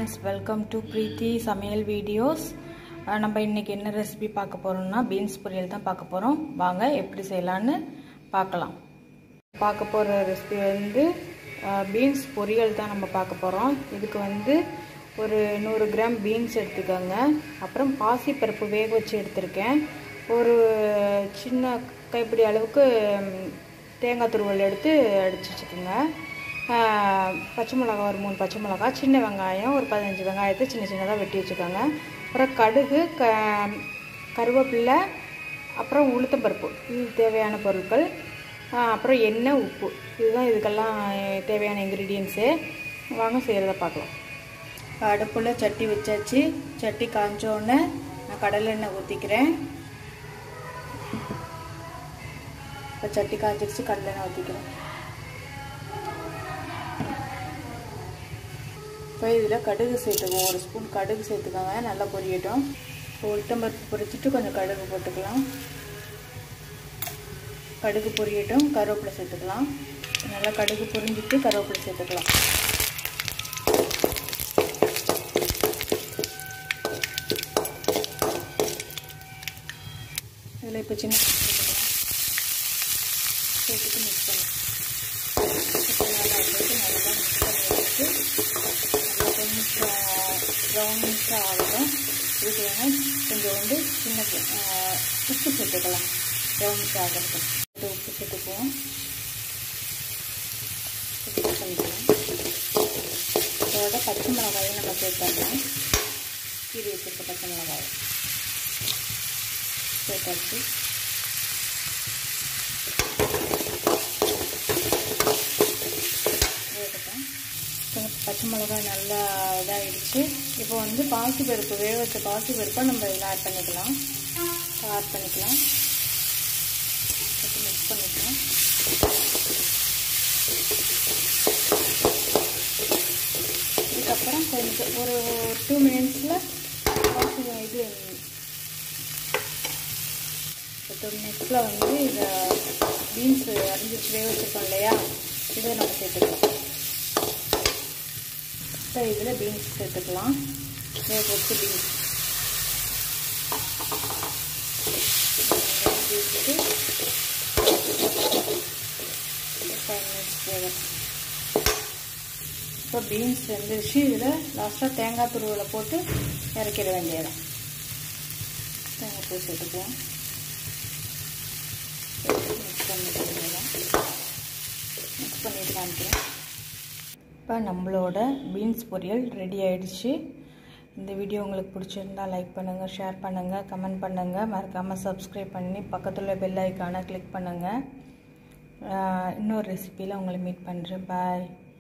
friends welcome to பிரீத்தி சமையல் videos நம்ம இன்றைக்கி என்ன ரெசிபி பார்க்க போகிறோம்னா பீன்ஸ் பொரியல் தான் பார்க்க போகிறோம் வாங்க எப்படி செய்யலான்னு பார்க்கலாம் பார்க்க போகிற ரெசிபி வந்து பீன்ஸ் பொரியல் தான் நம்ம பார்க்க போகிறோம் இதுக்கு வந்து ஒரு நூறு கிராம் பீன்ஸ் எடுத்துக்கோங்க அப்புறம் பாசிப்பருப்பு வேக வச்சு எடுத்திருக்கேன் ஒரு சின்ன கைப்பிடி அளவுக்கு தேங்காய் துருவல் எடுத்து அடித்து வச்சுக்கோங்க பச்சை மிளகா ஒரு மூணு பச்சை மிளகா சின்ன வெங்காயம் ஒரு பதினஞ்சு வெங்காயத்தை சின்ன சின்னதாக வெட்டி வச்சுக்கோங்க அப்புறம் கடுகு க கருவேப்பில்லை அப்புறம் உளுத்தம்பருப்பு இது தேவையான பொருட்கள் அப்புறம் எண்ணெய் உப்பு இதுதான் இதுக்கெல்லாம் தேவையான இன்க்ரீடியன்ஸு வாங்க செய்கிறத பார்க்கலாம் அடுப்பில் சட்டி வச்சாச்சு சட்டி காஞ்சோடனே நான் கடலெண்ணெய் ஊற்றிக்கிறேன் இப்போ சட்டி காய்ச்சிருச்சு கடலெண்ணெய் ஊற்றிக்கிறேன் இப்போ இதில் கடுகு சேர்த்துக்குவோம் ஒரு ஸ்பூன் கடுகு சேர்த்துக்கோங்க நல்லா பொரியட்டும் இப்போ உளுத்தம்பருப்பு பொரிச்சிட்டு கொஞ்சம் கடுகு போட்டுக்கலாம் கடுகு பொரியட்டும் கருவேப்பிலை சேர்த்துக்கலாம் நல்லா கடுகு பொரிஞ்சிட்டு கருவேப்பிலை சேர்த்துக்கலாம் இதில் இப்போ சின்ன சேர்த்துட்டு மிக்ஸ் பண்ணி இப்போ நல்லா போட்டு நல்லா மிக்ஸ் பண்ணி வச்சுட்டு நல்லா கொஞ்சம் ப்ரௌனிஷாக ஆகட்டும் இதுக்கு வேணால் கொஞ்சம் வந்து சின்ன உப்பு சேர்த்துக்கலாம் ப்ரௌனிஷ் ஆகிறது உப்பு சேர்த்துக்குவோம் மிக்ஸ் பண்ணிக்கலாம் இதோட பச்சை மிளகாயும் நம்ம சேர்த்துடலாம் கீரி வச்சுருக்க பச்சை மிளகாய் சேர்த்தாச்சு பச்சை மிளகாய் நல்லா இதாகிடுச்சு இப்போ வந்து பாசி பருப்பு வேக வச்ச பாசி பருப்பை நம்ம இதில் ஆட் பண்ணிக்கலாம் ஆட் பண்ணிக்கலாம் மிக்ஸ் பண்ணிக்கலாம் இதுக்கப்புறம் கொஞ்சம் ஒரு டூ மினிட்ஸில் பாசி இது டூ மினிட்ஸில் வந்து இதை பீன்ஸ் அரிஞ்சிச்சு வேக வச்சுருக்கோம் இல்லையா இதை நம்ம சேர்த்துக்கலாம் இப்போ இதில் பீன்ஸ் சேர்த்துக்கலாம் வேக வச்சு பீன்ஸ் ஃபைவ் மினிட்ஸ் வேகும் இப்போ பீன்ஸ் வெந்துருச்சு இதில் லாஸ்ட்டாக தேங்காய் துருவில் போட்டு இறக்கிட வேண்டியதான் தேங்காய் பூ சேர்த்துக்குவோம் மிக்ஸ் பண்ணிட்டு மிக்ஸ் பண்ணிட்டு காமிக்கிறேன் இப்போ நம்மளோட பீன்ஸ் பொரியல் ரெடி ஆயிடுச்சு இந்த வீடியோ உங்களுக்கு பிடிச்சிருந்தா லைக் பண்ணுங்கள் ஷேர் பண்ணுங்கள் கமெண்ட் பண்ணுங்கள் மறக்காமல் சப்ஸ்கிரைப் பண்ணி பக்கத்தில் பெல் ஐக்கானை கிளிக் பண்ணுங்கள் இன்னொரு ரெசிப்பியில் உங்களை மீட் பண்ணுறேன் பாய்